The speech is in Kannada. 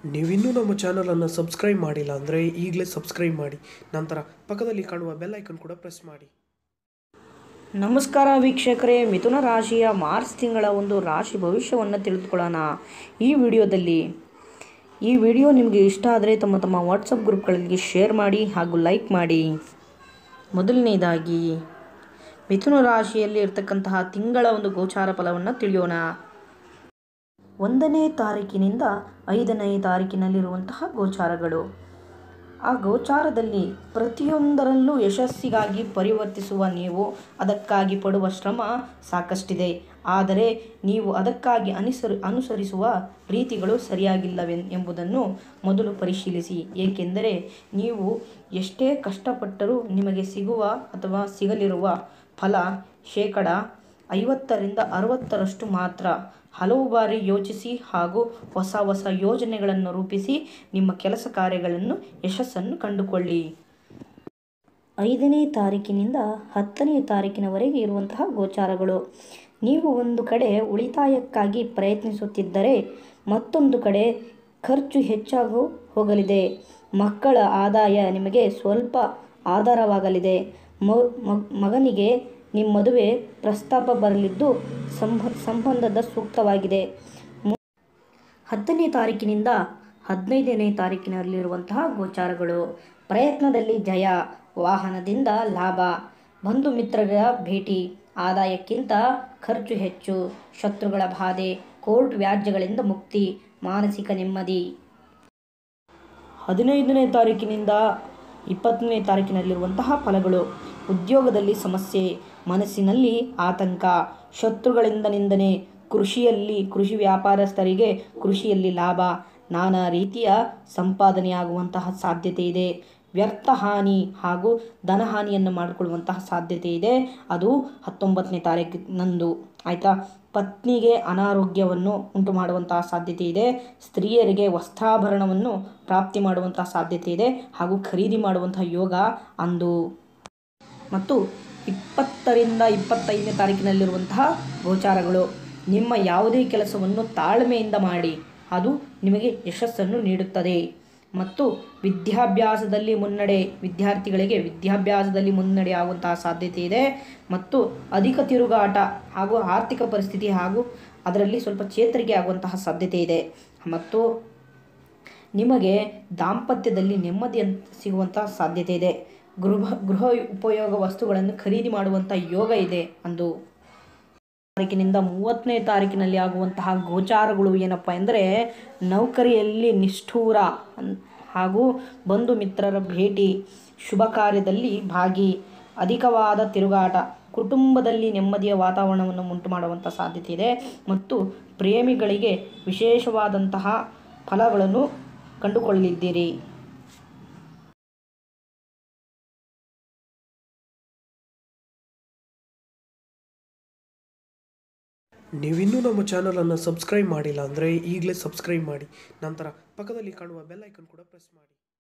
ನೀವಿನ್ನೂ ನಮ್ಮ ಚಾನಲನ್ನು ಸಬ್ಸ್ಕ್ರೈಬ್ ಮಾಡಿಲ್ಲ ಅಂದರೆ ಈಗಲೇ ಸಬ್ಸ್ಕ್ರೈಬ್ ಮಾಡಿ ನಂತರ ಪಕ್ಕದಲ್ಲಿ ಕಾಣುವ ಬೆಲ್ ಐಕನ್ ಕೂಡ ಪ್ರೆಸ್ ಮಾಡಿ ನಮಸ್ಕಾರ ವೀಕ್ಷಕರೇ ಮಿಥುನ ರಾಶಿಯ ಮಾರ್ಚ್ ತಿಂಗಳ ಒಂದು ರಾಶಿ ಭವಿಷ್ಯವನ್ನು ತಿಳಿದುಕೊಳ್ಳೋಣ ಈ ವಿಡಿಯೋದಲ್ಲಿ ಈ ವಿಡಿಯೋ ನಿಮಗೆ ಇಷ್ಟ ಆದರೆ ತಮ್ಮ ತಮ್ಮ ವಾಟ್ಸಪ್ ಗ್ರೂಪ್ಗಳಲ್ಲಿ ಶೇರ್ ಮಾಡಿ ಹಾಗೂ ಲೈಕ್ ಮಾಡಿ ಮೊದಲನೇದಾಗಿ ಮಿಥುನ ರಾಶಿಯಲ್ಲಿ ಇರ್ತಕ್ಕಂತಹ ತಿಂಗಳ ಒಂದು ಗೋಚಾರ ಫಲವನ್ನು ತಿಳಿಯೋಣ ಒಂದನೇ ತಾರೀಕಿನಿಂದ ಐದನೇ ತಾರೀಕಿನಲ್ಲಿರುವಂತಹ ಗೋಚಾರಗಳು ಆ ಗೋಚಾರದಲ್ಲಿ ಪ್ರತಿಯೊಂದರಲ್ಲೂ ಯಶಸ್ಸಿಗಾಗಿ ಪರಿವರ್ತಿಸುವ ನೀವು ಅದಕ್ಕಾಗಿ ಪಡುವ ಶ್ರಮ ಸಾಕಷ್ಟಿದೆ ಆದರೆ ನೀವು ಅದಕ್ಕಾಗಿ ಅನುಸರಿ ಅನುಸರಿಸುವ ರೀತಿಗಳು ಸರಿಯಾಗಿಲ್ಲವೆ ಎಂಬುದನ್ನು ಮೊದಲು ಪರಿಶೀಲಿಸಿ ಏಕೆಂದರೆ ನೀವು ಎಷ್ಟೇ ಕಷ್ಟಪಟ್ಟರೂ ನಿಮಗೆ ಸಿಗುವ ಅಥವಾ ಸಿಗಲಿರುವ ಫಲ ಶೇಕಡ ಐವತ್ತರಿಂದ ಅರವತ್ತರಷ್ಟು ಮಾತ್ರ ಹಲವು ಬಾರಿ ಯೋಚಿಸಿ ಹಾಗೂ ಹೊಸ ಹೊಸ ಯೋಜನೆಗಳನ್ನು ರೂಪಿಸಿ ನಿಮ್ಮ ಕೆಲಸ ಕಾರ್ಯಗಳನ್ನು ಯಶಸ್ಸನ್ನು ಕಂಡುಕೊಳ್ಳಿ ಐದನೇ ತಾರೀಕಿನಿಂದ ಹತ್ತನೇ ತಾರೀಕಿನವರೆಗೆ ಇರುವಂತಹ ಗೋಚಾರಗಳು ನೀವು ಒಂದು ಕಡೆ ಉಳಿತಾಯಕ್ಕಾಗಿ ಪ್ರಯತ್ನಿಸುತ್ತಿದ್ದರೆ ಮತ್ತೊಂದು ಕಡೆ ಖರ್ಚು ಹೆಚ್ಚಾಗಿ ಹೋಗಲಿದೆ ಮಕ್ಕಳ ಆದಾಯ ನಿಮಗೆ ಸ್ವಲ್ಪ ಆಧಾರವಾಗಲಿದೆ ಮಗನಿಗೆ ನಿಮ್ಮ ಮದುವೆ ಪ್ರಸ್ತಾಪ ಬರಲಿದ್ದು ಸಂಬ ಸಂಬಂಧದ ಸೂಕ್ತವಾಗಿದೆ ಹತ್ತನೇ ತಾರೀಕಿನಿಂದ ಹದಿನೈದನೇ ತಾರೀಕಿನಲ್ಲಿರುವಂತಹ ಗೋಚಾರಗಳು ಪ್ರಯತ್ನದಲ್ಲಿ ಜಯ ವಾಹನದಿಂದ ಲಾಭ ಬಂಧು ಮಿತ್ರರ ಭೇಟಿ ಆದಾಯಕ್ಕಿಂತ ಖರ್ಚು ಹೆಚ್ಚು ಶತ್ರುಗಳ ಬಾಧೆ ಕೋರ್ಟ್ ವ್ಯಾಜ್ಯಗಳಿಂದ ಮುಕ್ತಿ ಮಾನಸಿಕ ನೆಮ್ಮದಿ ಹದಿನೈದನೇ ತಾರೀಕಿನಿಂದ ಇಪ್ಪತ್ತನೇ ತಾರೀಕಿನಲ್ಲಿರುವಂತಹ ಫಲಗಳು ಉದ್ಯೋಗದಲ್ಲಿ ಸಮಸ್ಯೆ ಮನಸ್ಸಿನಲ್ಲಿ ಆತಂಕ ಶತ್ರುಗಳಿಂದ ನಿಂದನೆ ಕೃಷಿಯಲ್ಲಿ ಕೃಷಿ ವ್ಯಾಪಾರಸ್ಥರಿಗೆ ಕೃಷಿಯಲ್ಲಿ ಲಾಭ ನಾನಾ ರೀತಿಯ ಸಂಪಾದನೆಯಾಗುವಂತಹ ಸಾಧ್ಯತೆ ಇದೆ ವ್ಯರ್ಥ ಹಾನಿ ಹಾಗೂ ಧನಹಾನಿಯನ್ನು ಮಾಡಿಕೊಳ್ಳುವಂತಹ ಸಾಧ್ಯತೆ ಇದೆ ಅದು ಹತ್ತೊಂಬತ್ತನೇ ತಾರೀಕಿನಂದು ಆಯಿತಾ ಪತ್ನಿಗೆ ಅನಾರೋಗ್ಯವನ್ನು ಉಂಟು ಮಾಡುವಂತಹ ಸಾಧ್ಯತೆ ಇದೆ ಸ್ತ್ರೀಯರಿಗೆ ವಸ್ತ್ರಾಭರಣವನ್ನು ಪ್ರಾಪ್ತಿ ಮಾಡುವಂತಹ ಸಾಧ್ಯತೆ ಇದೆ ಹಾಗೂ ಖರೀದಿ ಮಾಡುವಂತಹ ಯೋಗ ಅಂದು ಮತ್ತು ಇಪ್ಪತ್ತರಿಂದ ಇಪ್ಪತ್ತೈದನೇ ತಾರೀಕಿನಲ್ಲಿರುವಂತಹ ಗೋಚಾರಗಳು ನಿಮ್ಮ ಯಾವುದೇ ಕೆಲಸವನ್ನು ತಾಳ್ಮೆಯಿಂದ ಮಾಡಿ ಅದು ನಿಮಗೆ ಯಶಸ್ಸನ್ನು ನೀಡುತ್ತದೆ ಮತ್ತು ವಿದ್ಯಾಭ್ಯಾಸದಲ್ಲಿ ಮುನ್ನಡೆ ವಿದ್ಯಾರ್ಥಿಗಳಿಗೆ ವಿದ್ಯಾಭ್ಯಾಸದಲ್ಲಿ ಮುನ್ನಡೆ ಆಗುವಂತಹ ಸಾಧ್ಯತೆ ಇದೆ ಮತ್ತು ಅಧಿಕ ತಿರುಗಾಟ ಹಾಗೂ ಆರ್ಥಿಕ ಪರಿಸ್ಥಿತಿ ಹಾಗೂ ಅದರಲ್ಲಿ ಸ್ವಲ್ಪ ಚೇತರಿಕೆ ಆಗುವಂತಹ ಸಾಧ್ಯತೆ ಇದೆ ಮತ್ತು ನಿಮಗೆ ದಾಂಪತ್ಯದಲ್ಲಿ ನೆಮ್ಮದಿ ಸಿಗುವಂತಹ ಸಾಧ್ಯತೆ ಇದೆ ಗೃಹ ಗೃಹ ಉಪಯೋಗ ವಸ್ತುಗಳನ್ನು ಖರೀದಿ ಮಾಡುವಂಥ ಯೋಗ ಇದೆ ಅಂದು ತಾರೀಕಿನಿಂದ ಮೂವತ್ತನೇ ತಾರೀಕಿನಲ್ಲಿ ಆಗುವಂತಹ ಗೋಚಾರಗಳು ಏನಪ್ಪ ಎಂದರೆ ನೌಕರಿಯಲ್ಲಿ ನಿಷ್ಠೂರ ಹಾಗೂ ಬಂಧು ಮಿತ್ರರ ಭೇಟಿ ಶುಭ ಕಾರ್ಯದಲ್ಲಿ ಭಾಗಿ ಅಧಿಕವಾದ ತಿರುಗಾಟ ಕುಟುಂಬದಲ್ಲಿ ನೆಮ್ಮದಿಯ ವಾತಾವರಣವನ್ನು ಉಂಟು ಮಾಡುವಂಥ ಸಾಧ್ಯತೆ ಇದೆ ಮತ್ತು ಪ್ರೇಮಿಗಳಿಗೆ ವಿಶೇಷವಾದಂತಹ ಫಲಗಳನ್ನು ಕಂಡುಕೊಳ್ಳಲಿದ್ದೀರಿ ನೀವಿನ್ನೂ ನಮ್ಮ ಚಾನಲನ್ನು ಸಬ್ಸ್ಕ್ರೈಬ್ ಮಾಡಿಲ್ಲ ಅಂದರೆ ಈಗಲೇ ಸಬ್ಸ್ಕ್ರೈಬ್ ಮಾಡಿ ನಂತರ ಪಕ್ಕದಲ್ಲಿ ಕಾಣುವ ಬೆಲ್ ಐಕನ್ ಕೂಡ ಪ್ರೆಸ್ ಮಾಡಿ